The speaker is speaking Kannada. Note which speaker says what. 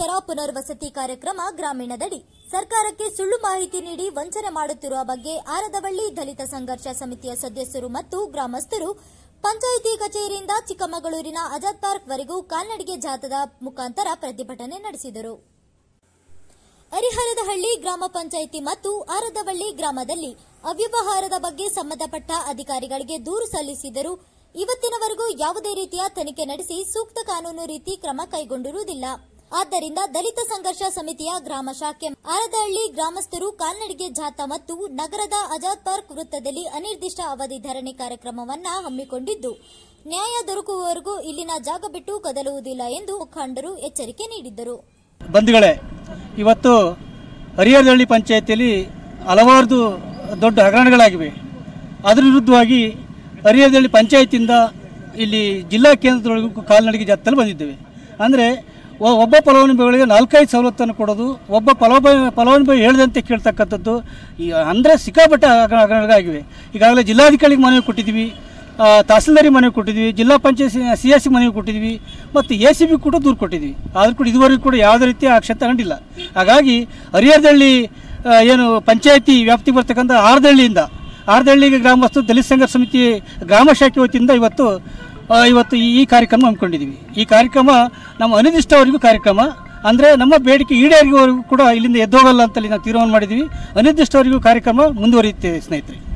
Speaker 1: ದಲಿತರ ಪುನರ್ವಸತಿ ಕಾರ್ಯಕ್ರಮ ಗ್ರಾಮೀಣದಡಿ ಸರ್ಕಾರಕ್ಕೆ ಸುಳ್ಳು ಮಾಹಿತಿ ನೀಡಿ ವಂಚನೆ ಮಾಡುತ್ತಿರುವ ಬಗ್ಗೆ ಆರದವಳ್ಳಿ ದಲಿತ ಸಂಘರ್ಷ ಸಮಿತಿಯ ಸದಸ್ಯರು ಮತ್ತು ಗ್ರಾಮಸ್ಥರು ಪಂಚಾಯಿತಿ ಕಚೇರಿಯಿಂದ ಚಿಕ್ಕಮಗಳೂರಿನ ಆಜಾದ್ ಪಾರ್ಕ್ ವರೆಗೂ ಕಾಲ್ನಡಿಗೆ ಜಾಥಾದ ಮುಖಾಂತರ ಪ್ರತಿಭಟನೆ ನಡೆಸಿದರು ಹರಿಹರದಹಳ್ಳಿ ಗ್ರಾಮ ಪಂಚಾಯಿತಿ ಮತ್ತು ಆರದವಳ್ಳಿ ಗ್ರಾಮದಲ್ಲಿ ಅವ್ಯವಹಾರದ ಬಗ್ಗೆ ಸಂಬಂಧಪಟ್ಟ ಅಧಿಕಾರಿಗಳಿಗೆ ದೂರು ಸಲ್ಲಿಸಿದರೂ ಇವತ್ತಿನವರೆಗೂ ಯಾವುದೇ ರೀತಿಯ ತನಿಖೆ ನಡೆಸಿ ಸೂಕ್ತ ಕಾನೂನು ರೀತಿ ಕ್ರಮ ಕೈಗೊಂಡಿರುವುದಿಲ್ಲ ಆದ್ದರಿಂದ ದಲಿತ ಸಂಘರ್ಷ ಸಮಿತಿಯ ಗ್ರಾಮ ಶಾಖೆ ಆರದಹಳ್ಳಿ ಗ್ರಾಮಸ್ಥರು ಕಾಲ್ನಡಿಗೆ ಜಾಥಾ ಮತ್ತು ನಗರದ ಆಜಾದ್ ಪಾರ್ಕ್ ವೃತ್ತದಲ್ಲಿ ಅನಿರ್ದಿಷ್ಟ ಅವಧಿ ಧರಣಿ ಕಾರ್ಯಕ್ರಮವನ್ನ ಹಮ್ಮಿಕೊಂಡಿದ್ದು ನ್ಯಾಯ ದೊರಕುವವರೆಗೂ ಇಲ್ಲಿನ ಜಾಗ ಬಿಟ್ಟು ಕದಲುವುದಿಲ್ಲ ಎಂದು ಮುಖಂಡರು ಎಚ್ಚರಿಕೆ ನೀಡಿದ್ದರು
Speaker 2: ಬಂಧುಗಳೇ ಇವತ್ತು ಹರಿಹರದಹಳ್ಳಿ ಪಂಚಾಯತಿಯಲ್ಲಿ ಹಲವಾರು ದೊಡ್ಡ ಹಗರಣಗಳಾಗಿವೆ ಅದರ ವಿರುದ್ಧವಾಗಿ ಹರಿಹರದಹಳ್ಳಿ ಪಂಚಾಯತಿಯಿಂದ ಇಲ್ಲಿ ಜಿಲ್ಲಾ ಕೇಂದ್ರದೊಳಗೂ ಕಾಲ್ನಡಿಗೆ ಜಾತ್ರೆಯಲ್ಲಿ ಬಂದಿದ್ದೇವೆ ಅಂದರೆ ಒಬ್ಬ ಫಲಾನುಭವಿಗಳಿಗೆ ನಾಲ್ಕೈದು ಸವಲತ್ತನ್ನು ಕೊಡೋದು ಒಬ್ಬ ಫಲಾನುಭವಿ ಫಲಾನುಭವಿ ಹೇಳಿದಂತೆ ಕೇಳ್ತಕ್ಕಂಥದ್ದು ಈ ಅಂದರೆ ಸಿಕ್ಕಾಪಟ್ಟೆ ಹಗರಣ ಹಗರಣಗಳಾಗಿವೆ ಈಗಾಗಲೇ ಜಿಲ್ಲಾಧಿಕಾರಿಗೆ ಮನವಿ ಕೊಟ್ಟಿದ್ದೀವಿ ಆ, ತಹಸೀಲ್ದಾರಿಗೆ ಮನವಿ ಕೊಟ್ಟಿದ್ವಿ ಜಿಲ್ಲಾ ಪಂಚಾಯತ್ ಸಿ ಎಸ್ ಸಿ ಮನವಿ ಕೊಟ್ಟಿದ್ವಿ ಮತ್ತು ಎ ಸಿ ಬಿ ಕೂಡ ದೂರು ಕೊಟ್ಟಿದ್ವಿ ಆದರೂ ಕೂಡ ಇದುವರೆಗೂ ಕೂಡ ಯಾವುದೇ ರೀತಿಯ ಆಕ್ಷನ್ ತಗೊಂಡಿಲ್ಲ ಹಾಗಾಗಿ ಹರಿಹರದಹಳ್ಳಿ ಆ, ಏನು ಪಂಚಾಯತಿ ವ್ಯಾಪ್ತಿಗೆ ಬರ್ತಕ್ಕಂಥ ಆರದಹಳ್ಳಿಯಿಂದ ಆರದಹಳ್ಳಿಗೆ ಗ್ರಾಮಸ್ಥರು ದಲಿತ ಸಂಘರ್ಷ ಸಮಿತಿ ಗ್ರಾಮ ಶಾಖೆ ವತಿಯಿಂದ ಇವತ್ತು ಆ, ಇವತ್ತು ಈ ಈ ಕಾರ್ಯಕ್ರಮ ಹಮ್ಮಿಕೊಂಡಿದ್ದೀವಿ ಈ ಕಾರ್ಯಕ್ರಮ ನಮ್ಮ ಅನಿರ್ದಿಷ್ಟವರೆಗೂ ಕಾರ್ಯಕ್ರಮ ಅಂದರೆ ನಮ್ಮ ಬೇಡಿಕೆ ಈಡೇರಿವರೆಗೂ ಕೂಡ ಇಲ್ಲಿಂದ ಎದ್ದೋಗಲ್ಲ ಅಂತಲ್ಲಿ ನಾವು ತೀರ್ಮಾನ ಮಾಡಿದ್ದೀವಿ ಅನಿರ್ದಿಷ್ಟವರೆಗೂ ಕಾರ್ಯಕ್ರಮ ಮುಂದುವರಿಯುತ್ತೆ ಸ್ನೇಹಿತರೆ